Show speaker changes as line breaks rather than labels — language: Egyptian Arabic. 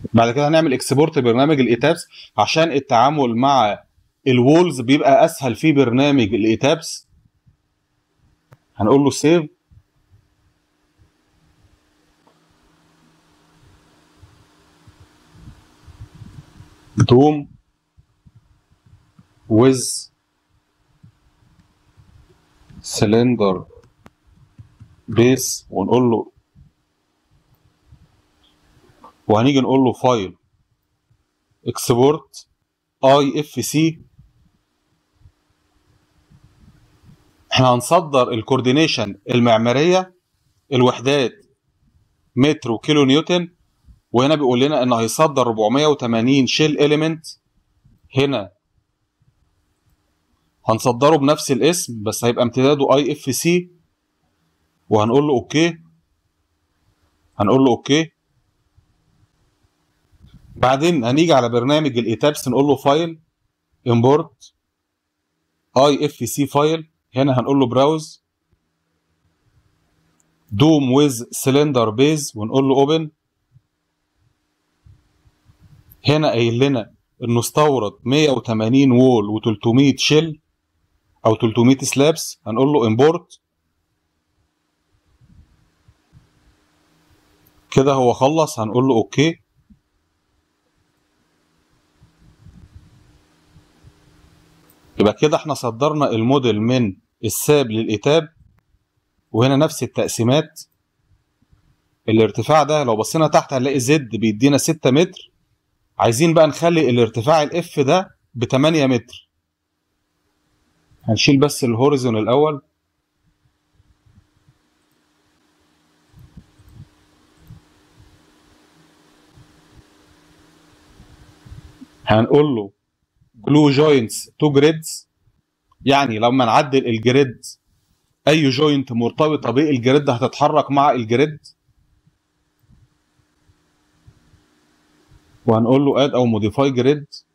بعد كده هنعمل اكسبورت برنامج الايتابس عشان التعامل مع الوولز بيبقى اسهل في برنامج الايتابس هنقول له سيف دوم with سلندر بيس ونقول له وهنيجي نقول له فايل اكسبورت اي اف سي احنا هنصدر الكوردينيشن المعماريه الوحدات متر وكيلو نيوتن وهنا بيقول لنا انه هيصدر 480 شيل اليمنت هنا هنصدره بنفس الاسم بس هيبقى امتداده اي اف سي وهنقول له اوكي هنقول له اوكي بعدين هنيجي على برنامج الايتابس نقول له فايل امبورت اي اف سي فايل هنا هنقول له براوز دوم ويز سلندر بيز ونقول له اوبن هنا قايل لنا انه استورد 180 وول و300 شيل او 300 سلابس هنقول له امبورت كده هو خلص هنقول له اوكي يبقى كده احنا صدرنا الموديل من الساب للإتاب وهنا نفس التقسيمات الارتفاع ده لو بصينا تحت هنلاقي زد بيدينا 6 متر عايزين بقى نخلي الارتفاع الاف ده ب 8 متر هنشيل بس الهوريزون الاول هنقول له جلو جوينتس تو جريدز يعني لما نعدل الجريد اي جوينت مرتبطه بالجريد هتتحرك مع الجريد وهنقول له اد او موديفاي جريد